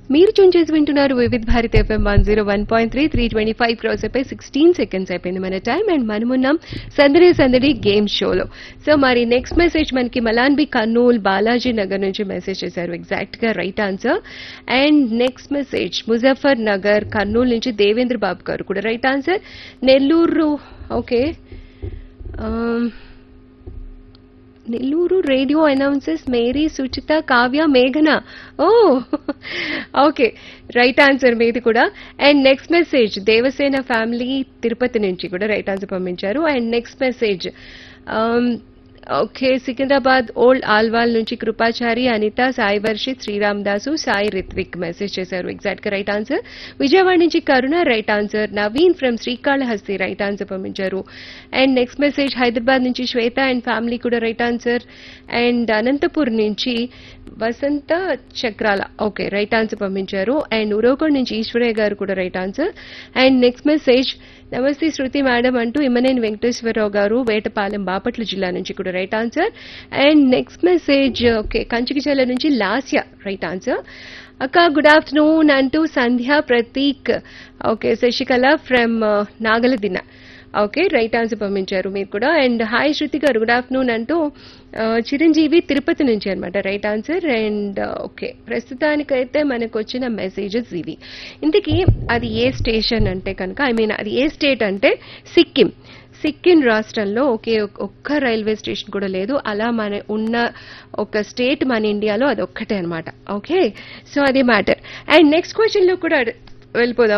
మీరు చూన్ చేసి వింటున్నారు Vividh Bharat FM one zero one point three three twenty five cross అయిపోయి సిక్స్టీన్ సెకండ్స్ అయిపోయింది మన టైం అండ్ మనమున్నాం సందడి సందడి గేమ్ షోలో సో మరి నెక్స్ట్ మెసేజ్ మనకి మలాన్బి కర్నూల్ బాలాజీ నగర్ నుంచి మెసేజ్ చేశారు ఎగ్జాక్ట్ గా right answer and next message Muzaffar Nagar Kurnool నుంచి దేవేంద్ర బాబు గారు కూడా right answer Nellore okay Nellore radio announcers Mary Suchitha Kavya మేఘన ఓ ఓకే రైట్ ఆన్సర్ మీది కూడా and next message Devasena family Tirupati నుంచి కూడా రైట్ ఆన్సర్ పంపించారు and next message okay Secunderabad old Alwal నుంచి కృపాచారి అనిత సాయి వర్షిత్ శ్రీరామ్ దాసు సాయి రిత్విక్ మెసేజ్ చేశారు ఎగ్జాక్ట్ గా రైట్ ఆన్సర్ విజయవాడ నుంచి కరుణ right answer Naveen from Srikalahasti right answer పంపించారు అండ్ నెక్స్ట్ మెసేజ్ హైదరాబాద్ నుంచి శ్వేత అండ్ ఫ్యామిలీ కూడా రైట్ ఆన్సర్ అండ్ అనంతపూర్ నుంచి Vasantha Chakrala okay right answer పంపించారు అండ్ ఉరవకొండ నుంచి ఈశ్వరయ్య గారు కూడా right answer and next message నమస్తే శృతి మేడం అంటూ ఇమ్మనేని వెంకటేశ్వరరావు గారు వేటపాలెం బాపట్ల జిల్లా నుంచి కూడా right answer and next message okay Kanchikacherla నుంచి లాస్య రైట్ ఆన్సర్ అక్క గుడ్ ఆఫ్టర్నూన్ అంటూ Sandhya Prateek okay Sasikala from Nagaladina okay right answer పంపించారు మీరు కూడా అండ్ హాయ్ శృతి గారు గుడ్ ఆఫ్టర్నూన్ అంటూ ఆ, చిరంజీవి తిరుపతి నుంచి అనమాట రైట్ ఆన్సర్ అండ్ ఓకే ప్రస్తుతానికైతే మనకు వచ్చిన మెసేజెస్ ఇవి ఇంతకీ అది ఏ స్టేషన్ అంటే కనుక ఐ మీన్ అది ఏ స్టేట్ అంటే సిక్కిం సిక్కిం రాష్ట్రంలో ఒకే ఒక్- ఒక్క రైల్వే స్టేషన్ కూడా లేదు అలా మన ఉన్న ఒక స్టేట్ మన ఇండియాలో అది ఒక్కటే అనమాట ఓకే సో అది మ్యాటర్ అండ్ నెక్స్ట్ క్వశ్చన్లో కూడా వెళ్ళిపోదాం